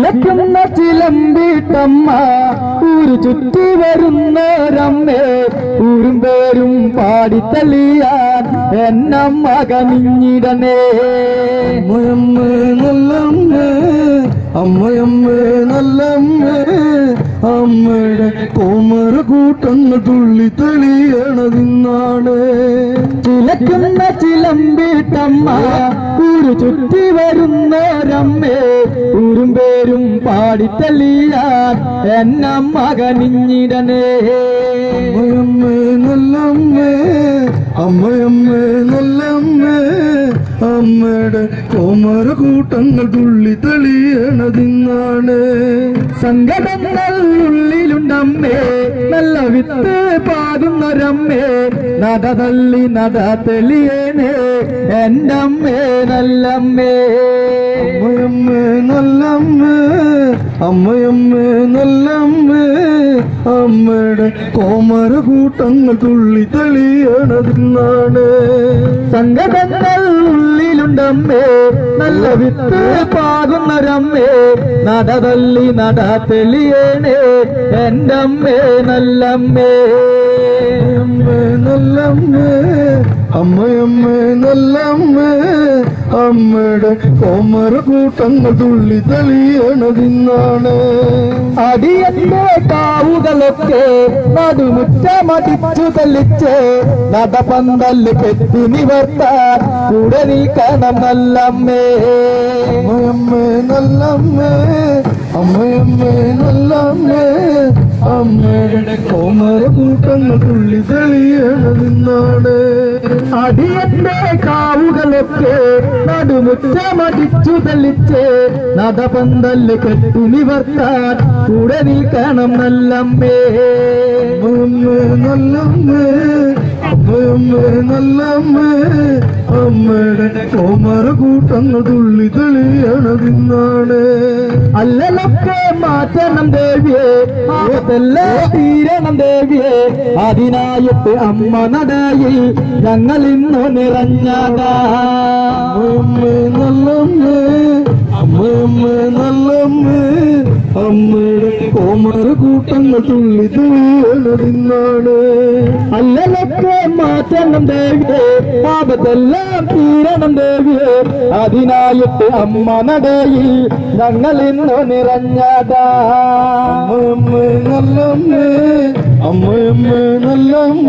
ചിലക്കുന്ന ചിലമ്പിട്ടമ്മ ഊരു ചുറ്റി വരുന്നൊരമ്മേ ഊരും പേരും പാടിത്തള്ളിയാൻ എന്നമ്മ കനിഞ്ഞിടനേ അമ്മയമ്മ നല്ലമ്മ അമ്മയമ്മ നല്ലമ്മ അമ്മയുടെ കോമര കൂട്ടങ്ങൾ തുള്ളി തെളിയണതിന്നാണ് ചിലക്കുന്ന ചിലമ്പിട്ടമ്മ ഊരു ചുറ്റി വരുന്നൊരമ്മേ ഊരും പേരും പാടിത്തള്ളിയാൻ എന്നമ്മ കനിഞ്ഞിടനേ അമ്മയമ്മ നല്ലമ്മ അമ്മയമ്മ നല്ലമ്മ അമ്മയുടെ കോമര കൂട്ടങ്ങൾ തുള്ളി തെളിയണതിന്നാണ് സങ്കടങ്ങൾ ഉള്ളിലുണ്ടമ്മേ നല്ല വിത്ത് പാകുന്നൊരമ്മേ നട തള്ളി നട തെളിയേനേ എൻ്റെ അമ്മേ നല്ലമ്മേ അമ്മയമ്മ നല്ലമ്മ അമ്മയമ്മ നല്ലമ്മ അമ്മയുടെ കോമര കൂട്ടങ്ങൾ തുള്ളി തെളിയണതിന്നാണ് സങ്കടങ്ങൾ ഉള്ളിലുണ്ടമ്മേ നല്ല വിത്ത് പാകുന്നൊരമ്മേ നട തള്ളി നട തെളിയേനേ എൻ്റെ അമ്മേ നല്ലമ്മേ അമ്മ നല്ലമ്മ അമ്മയമ്മ നല്ലമ്മ അമ്മയുടെ കോമര കൂട്ടങ്ങൾ തുള്ളി തെളിയണതിന്നാണ് അടിയന്റെ കാവുകളൊക്കെ നടുമുറ്റമടിച്ചു തള്ളിച്ച് നടപന്തല് കെട്ടി നിവർത്താൻ കൂടെ നീക്കണം നല്ലമ്മേ അമ്മയമ്മ നല്ലമ്മ അമ്മയമ്മ നല്ലമ്മ അമ്മയുടെ കോമര കൂട്ടങ്ങൾ തുള്ളി തെളിയണതിന്നാണ് അടിയന്റെ കാവുകളൊക്കെ നടുമുറ്റമടിച്ചു തള്ളിച്ച് നടപന്തല് കെട്ടി നിവർത്താൻ കൂടെ നീക്കണം നല്ലമ്മേ അമ്മയമ്മ നല്ലമ്മ അമ്മയമ്മ നല്ലമ്മ അമ്മയുടെ കോമര കൂട്ടങ്ങൾ തുള്ളി തെളിയണതിന്നാണ് അല്ലലൊക്കെ മാറ്റണം ദേവിയെ ആപത്തെല്ലാം തീരണം ദേവിയെ അതിനായിട്ട് അമ്മ നടയിൽ ഞങ്ങൾ ഇന്നു നിറഞ്ഞതാ അമ്മയമ്മ നല്ലമ്മ അമ്മയമ്മ നല്ലമ്മ അമ്മയുടെ കോമര കൂട്ടങ്ങൾ തുള്ളി തെളിയണതിന്നാണ് അല്ലലൊക്കെ മാറ്റണം ദേവിയെ ആപത്തെല്ലാം തീരണം ദേവിയെ അതിനായിട്ട് അമ്മ നടയിൽ ഞങ്ങൾ ഇന്നു നിറഞ്ഞതാ അമ്മയമ്മ നല്ലമ്മ അമ്മയമ്മ നല്ലമ്മ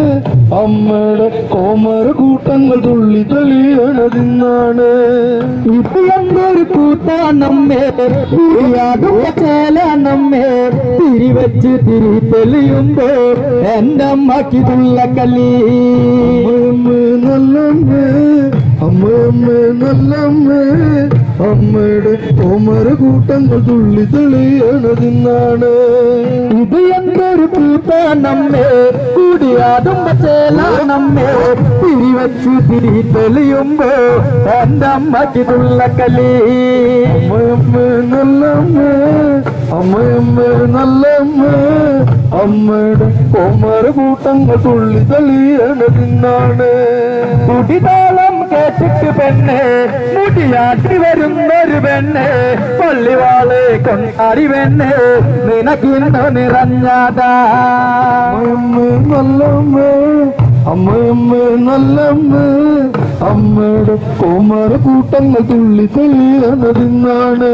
അമ്മയുടെ കോമര കൂട്ടങ്ങൾ തുള്ളി തെളിയണതിന്നാണ് ഇത് എന്തൊരു കൂട്ടാണമ്മേ തിരിയാടും ചേലാണമ്മേ തിരിവെച്ച് തിരി തെളിയുമ്പോ എന്റെ അമ്മക്ക് തുള്ളക്കല്ലി അമ്മയമ്മ നല്ലമ്മ അമ്മയമ്മ നല്ലമ്മ അമ്മയുടെ കോമര കൂട്ടങ്ങൾ തുള്ളി തെളിയണതിന്നാണ് ഇത് എന്തൊരു കൂട്ടാണമ്മേ കൂടിയാടുമ്പോ ചേലാണമ്മേ തിരിവെച്ച് തിരി തെളിയുമ്പോ എന്റെ അമ്മക്ക് തുള്ളക്കല്ലി അമ്മയമ്മ നല്ലമ്മ അമ്മയമ്മ നല്ലമ്മ അമ്മയുടെ കോമര കൂട്ടങ്ങൾ തുള്ളി തെളിയണതിന്നാണ് കുടിതാളം കേട്ടിട്ട് പെണ്ണ് മുടിയാട്ടി വരുന്നൊരു പെണ്ണ് പള്ളിവാള് കൊണ്ടാടി പെണ്ണ് നിനക്കിന്ന് നിറഞ്ഞതാ അമ്മയമ്മ നല്ലമ്മ അമ്മയമ്മ നല്ലമ്മ അമ്മയുടെ കോമര കൂട്ടങ്ങൾ തുള്ളി തെളിയണതിന്നാണ്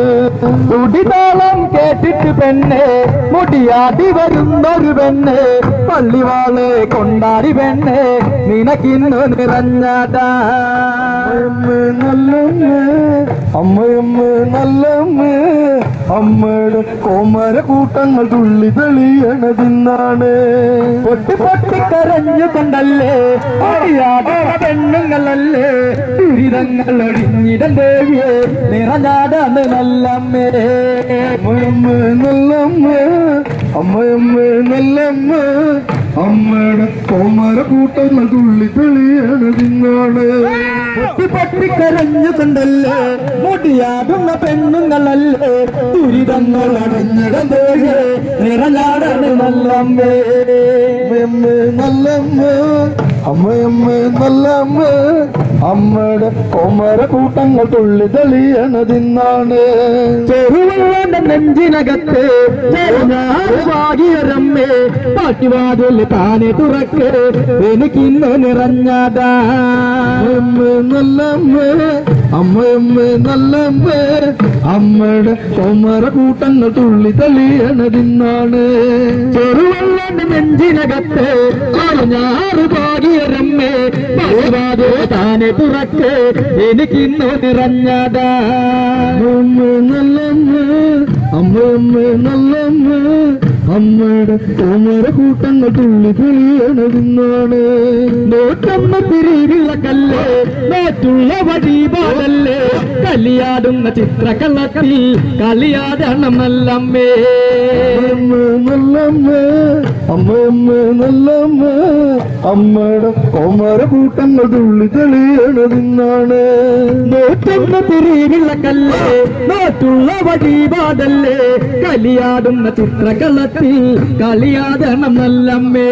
കുടിതാളം കേട്ടിട്ട് പെണ്ണ് മുടിയാട്ടി വരുന്നൊരു പെണ്ണ് പള്ളിവാള് കൊണ്ടാടി പെണ്ണ് നിനക്കിന്ന് നിറഞ്ഞതാ അമ്മയമ്മ നല്ലമ്മ അമ്മയമ്മ നല്ലമ്മ അമ്മയുടെ കോമര കൂട്ടങ്ങൾ തുള്ളി തെളിയണതിന്നാണ് പൊട്ടി പൊട്ടി കരഞ്ഞു കൊണ്ടല്ലേ അറിയാതെ പെണ്ണുങ്ങളല്ലേ ദുരിതങ്ങൾ ഒഴിഞ്ഞിടം ദേവിയെ നിറഞ്ഞാടാണ് നല്ലമ്മേ അമ്മയമ്മ നല്ലമ്മ അമ്മയമ്മ നല്ലമ്മ അമ്മയുടെ കോമര കൂട്ടങ്ങൾ തുള്ളി തെളിയണതിന്നാണ് പൊട്ടി പൊട്ടി കരഞ്ഞു കൊണ്ടല്ലേ മുടിയാടുന്ന പെണ്ണുങ്ങളല്ലേ ദുരിതങ്ങൾ ഒഴിഞ്ഞിടം ദേവിയെ നിറഞ്ഞാടാണ് നല്ലമ്മേ അമ്മയമ്മ നല്ലമ്മ അമ്മയമ്മ നല്ലമ്മ അമ്മയുടെ കോമര കൂട്ടങ്ങൾ തുള്ളി തെളിയണതിന്നാണ് ചെറുവണ്ണ നെഞ്ചിനകത്ത് ഭാഗ്യരമ്മേ പാട്ടിവാതിൽ താനെ തുറക്ക് എനിക്കിന്ന് നിറഞ്ഞതാ അമ്മ നല്ലമ്മ അമ്മയമ്മ നല്ലമ്മ അമ്മയുടെ കൊമര കൂട്ടങ്ങൾ തുള്ളി തെളിയണതിന്നാണ് ചെറുവള്ളന്റെ നെഞ്ചിനകത്ത് ഞാറ് ഭാഗ്യരമ്മേ പാട്ടിവാതിൽ താനെ തുറക്ക് എനിക്കിന്ന് നിറഞ്ഞതാ അമ്മ നല്ലമ്മ അമ്മയമ്മ നല്ലമ്മ അമ്മയുടെ കൊമര കൂട്ടങ്ങൾ തുള്ളി തെളിയണതിന്നാണ് നോട്ടമ്മ പിരിവിള്ള കല്ല് നോറ്റുള്ള വഴിപാടല്ലേ കലിയാടുന്ന ചിത്രകള്ളത്തിൽ കളിയാടണമല്ലമ്മേ അമ്മ നല്ലമ്മ അമ്മയമ്മ നല്ലമ്മ അമ്മയുടെ കൊമര കൂട്ടങ്ങൾ തുള്ളി തെളിയണതിന്നാണ് നോട്ടമ്മ പിരിവിള്ള കല്ല് നോറ്റുള്ള വഴിപാടല്ലേ കലിയാടുന്ന ചിത്രകള്ളത്തിൽ കളിയാടണമല്ലമ്മേ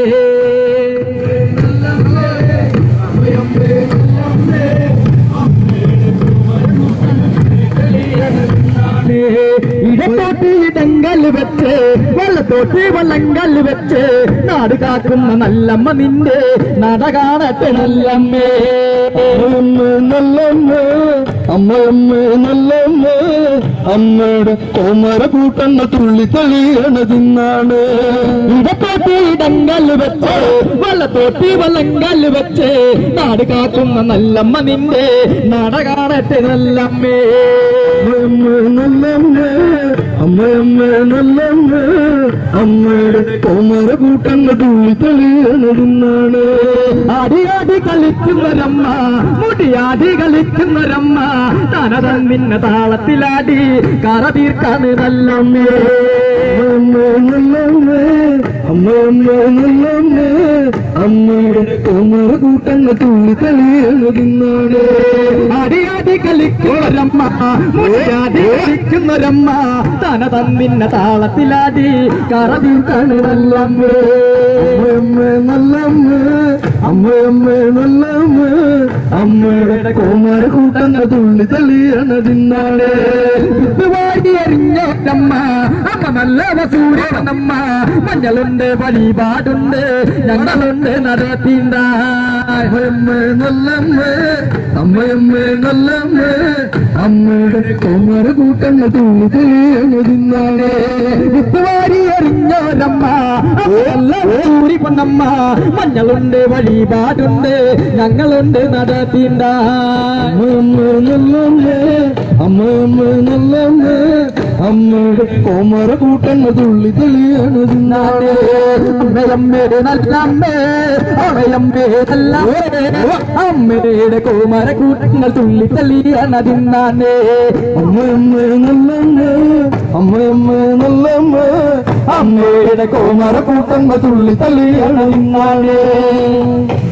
ഇടത്തോട്ട് ഇടങ്കൽ വെച്ച് വെള്ളത്തോട്ട് വള്ളങ്കൽ വെച്ച് നാട് കാക്കുന്ന നല്ലമ്മ നിന്റെ നട കാണട്ടെ നല്ലമ്മേ അമ്മ നല്ലമ്മ അമ്മയമ്മ നല്ലമ്മ അമ്മയുടെ കൊമര കൂട്ടങ്ങൾ തുള്ളി തെളിയണതിന്നാണ് ഇടത്തോട്ട് ഇടങ്കൽ വെച്ച് വെള്ളത്തോട്ട് വള്ളങ്കൽ വെച്ച് നാട് കാക്കുന്ന നല്ലമ്മ നിന്റെ നട കാണട്ടെ നല്ലമ്മേ അമ്മയമ്മ നല്ലമ്മ അമ്മയമ്മ നല്ലമ്മ അമ്മയുടെ കൊമര കൂട്ടങ്ങൾ തുള്ളി തെളിയണതിന്നാണ് ആടിയാടി കളിക്കുന്നൊരമ്മ മുടിയാടി കളിക്കുന്നൊരമ്മ തനതൻ നിന്ന താളത്തിലാടി കറ തീർക്കാണ് നല്ലമ്മേ അമ്മ നല്ലമ്മ അമ്മയമ്മ നല്ലമ്മ അമ്മയുടെ കൊമര കൂട്ടങ്ങൾ തുള്ളി തെളിയണതിന്നാണ് അടിയാടി കളിക്കുന്നൊരമ്മ മുടിയാടി കളിക്കുന്നൊരമ്മ തനതൻ നിന്ന താളത്തിലാടി കറ തീർക്കാണ് നല്ലമ്മേ അമ്മയമ്മ നല്ലമ്മ അമ്മയമ്മ നല്ലമ്മ അമ്മയുടെ കോമര കൂട്ടങ്ങൾ തുള്ളി തെളിയണതിന്നാണ് വാടി എറിഞ്ഞോട്ടമ്മ അമ്മ നല്ല വസൂരണമ്മ മഞ്ഞളുണ്ട് വഴിപാടുണ്ട് ഞങ്ങളുണ്ട് നടത്തിണ്ട അമ്മയമ്മ നല്ലമ്മ അമ്മയമ്മ നല്ലമ്മ അമ്മയുടെ കോമര കൂട്ടങ്ങൾ തുള്ളി തെളിയണതിന്നാണ് വിത്തുവാരി എറിഞ്ഞോരമ്മ നല്ല ഊരി പൊന്നമ്മ മഞ്ഞളുണ്ട് വഴിപാടുണ്ട് ഞങ്ങളുണ്ട് നടത്തിണ്ട അമ്മയമ്മ നല്ലമ്മ അമ്മയമ്മ നല്ലമ്മ അമ്മയുടെ കോമര കൂട്ടങ്ങൾ തുള്ളി തെളിയണതിന്നാണ് അമ്മയമ്മേ നല്ലമ്മേ അമ്മയമ്മേ നല്ലമ്മേ അമ്മയുടെ കോമര കൂട്ടങ്ങൾ തുള്ളി തെളിയണതിന്നാണേ അമ്മയമ്മ നല്ലമ്മ അമ്മയമ്മ നല്ലമ്മ അമ്മയുടെ കോമര കൂട്ടങ്ങൾ തുള്ളി തള്ളിയാണ്